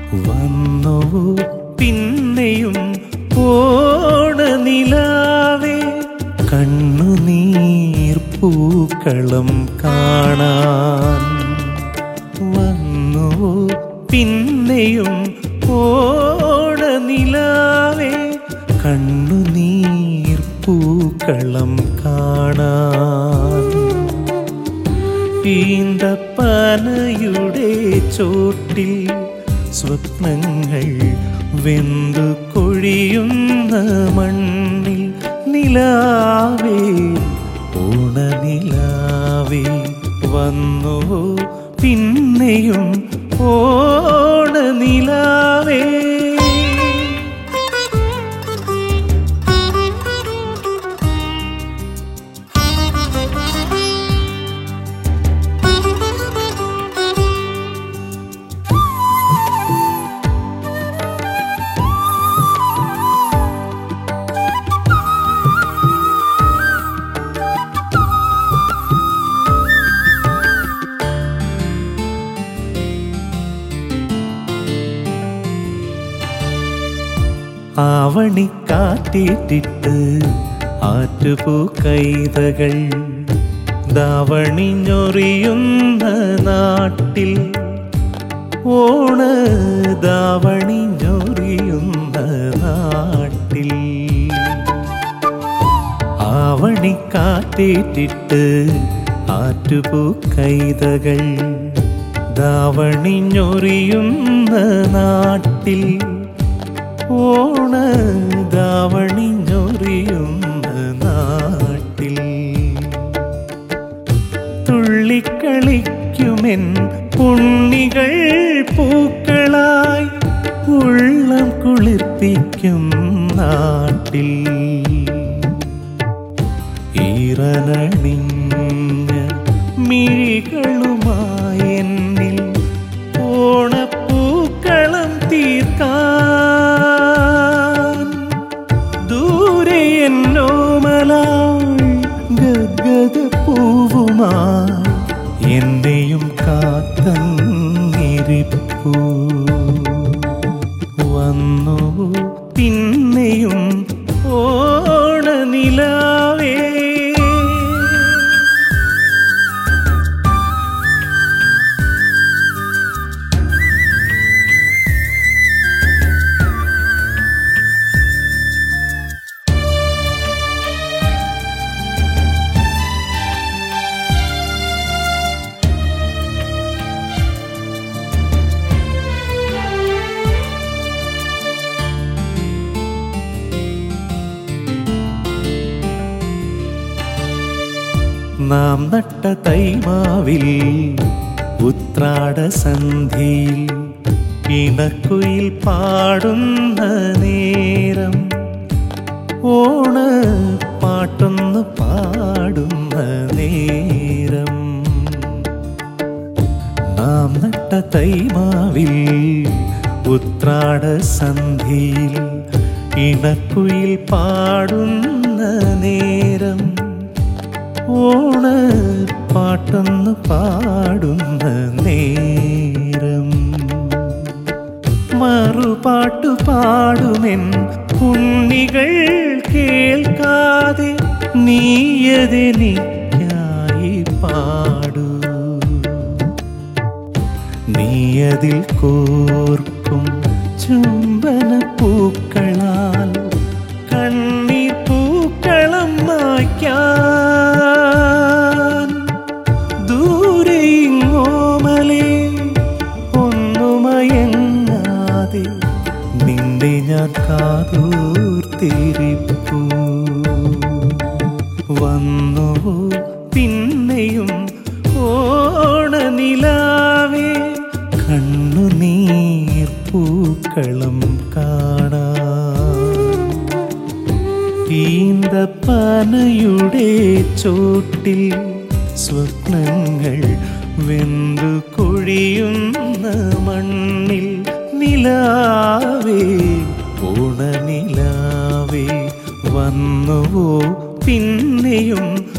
വന്നു പിന്നെയും ഓണനിലാവേ കണ്ണുനീർ പൂക്കളം കാണാൻ വന്നു പിന്നെയും ഓണനിലാവേ കണ്ണുനീർ പൂക്കളം കാണാൻ ഈന്തപ്പനയുടെ ചോട്ടിൽ സ്വപ്നങ്ങൾ വെന്തു കൊഴിയുന്ന മണ്ണിൽ നിലാവേ ഓണനിലാവേ വന്നു പിന്നെയും ഓണനിലാവേ ആവണിക്കാറ്റിട്ടിട്ട് ആറ്റുപൂ കൈതകൾ ദാവണിഞ്ഞൊറിയുന്ന നാട്ടിൽ ഓണ ദാവണിഞ്ഞൊറിയുന്ന നാട്ടിൽ ആവണിക്കാറ്റിട്ടിട്ട് ആറ്റുപൂ കൈതകൾ ദാവണിഞ്ഞൊറിയുന്ന നാട്ടിൽ ഓണ ദാവണിഞ്ഞൊറിയുന്ന നാട്ടിൽ തുള്ളിക്കളിക്കുമെൻ ഉണ്ണികൾ പൂക്കളായി ഉള്ളം കുളിർപ്പിക്കും നാട്ടിൽ ഈറനണിഞ്ഞ മിഴികളുമായി എന്നിൽ ഓണപ്പൂക്കളം തീർക്കാൻ ദൂരെ എന്നോമലായി ഗദ്ഗത പൂവുമായി എന്നെയും കാത്തങ്ങിരിപ്പൂ വന്നു പിന്നെയും ഓണനിലാവേ നാം നട്ട തൈമാവിൽ ഉത്രാട സന്ധിയിൽ ഇണക്കുയിൽ പാടുന്ന നേരം ഓണ പാട്ടൊന്ന് പാടുന്ന നേരം നാം നട്ട തൈമാവിൽ ഉത്രാട സന്ധിയിൽ ഇണക്കുയിൽ പാടുന്ന നേരം ഓണ പാട്ടൊന്ന് പാടുന്ന നേരം മറുപാട്ടു പാടുമെൻ ഉണ്ണികൾ കേൾക്കാതെ നീയതെനിക്കായി പാടൂ നീയതിൽ കോർക്കും ചുംബന പൂക്കളാൽ കണ്ണീർ പൂക്കളം മായ്ക്കാൻ ദൂരെ ഇങ്ങോമലേ ഒന്നുമയങ്ങാതെ നിന്നെ ഞാൻ കാതോർത്തിരിപ്പൂ വന്നു പിന്നെയും ഓണനിലാവേ കണ്ണുനീർ പൂക്കളം കാണാൻ ഈന്തപ്പനയുടെ ചോട്ടിൽ സ്വപ്നങ്ങൾ വെന്തു കൊഴിയുന്ന മണ്ണിൽ നിലാവേ ഓണനിലാവേ വന്നുവോ പിന്നെയും